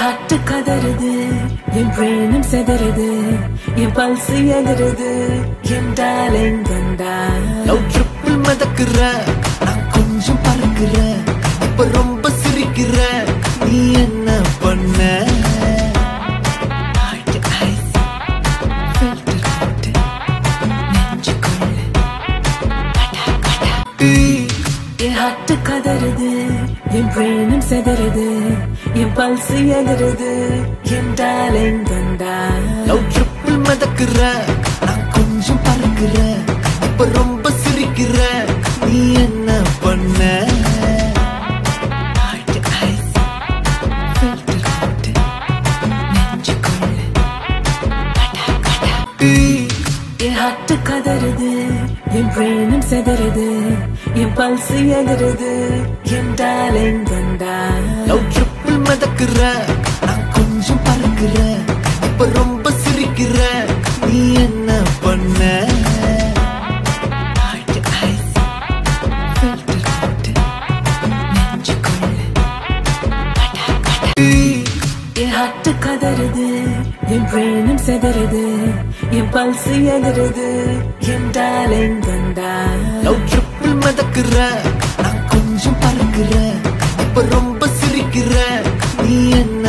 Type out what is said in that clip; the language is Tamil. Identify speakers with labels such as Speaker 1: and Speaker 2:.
Speaker 1: ஹார்ட் கதறுது என் பிரெயினும் செதறுது என் பல்ஸ் எகுறுது என் டாலிங் வந்தா
Speaker 2: லவ் ட்ரிப்பிள் மிதக்குற நான் கொஞ்சம் பறக்குற இப்ப ரொம்ப சிரிக்கிற நீ என்ன பண்ண
Speaker 1: ஹார்ட் ஐஸ் ஃபில்டர் போட்டு நெஞ்சுக்குள்ள என் ஹார்ட் கதறுது என் பிரெயினும் செதறுது என் பல்ஸ் எகுறுது என் டாலிங் வந்தா
Speaker 2: லவ் ட்ரிப்பிள் மிதக்குற நான் கொஞ்சம் பறக்குற இப்ப ரொம்ப சிரிக்கிற நீ என்ன பண்ண
Speaker 1: ஹார்ட் ஐஸ் ஃபில்டர் போட்டு நெஞ்சுக்குள்ள என் ஹார்ட் கதறுது என் பிரெயினும் செதறுது என் பல்ஸ் எகுறுது என் டாலிங் வந்தா
Speaker 2: லவ் ட்ரிப்பிள் மிதக்குற நான் கொஞ்சம் பறக்குற இப்ப ரொம்ப சிரிக்கிற நீ என்ன பண்ண
Speaker 1: ஹார்ட் ஐஸ் ஃபில்டர் போட்டு நெஞ்சுக்குள்ள என் ஹார்ட் கதறுது என் பிரெயினும் செதறுது என் பல்ஸ் எகுறுது என் டாலிங் வந்தா
Speaker 2: லவ் ட்ரிப்பிள் மிதக்குற நான் கொஞ்சம் பறக்குற இப்ப ரொம்ப சிரிக்கிற நீ என்ன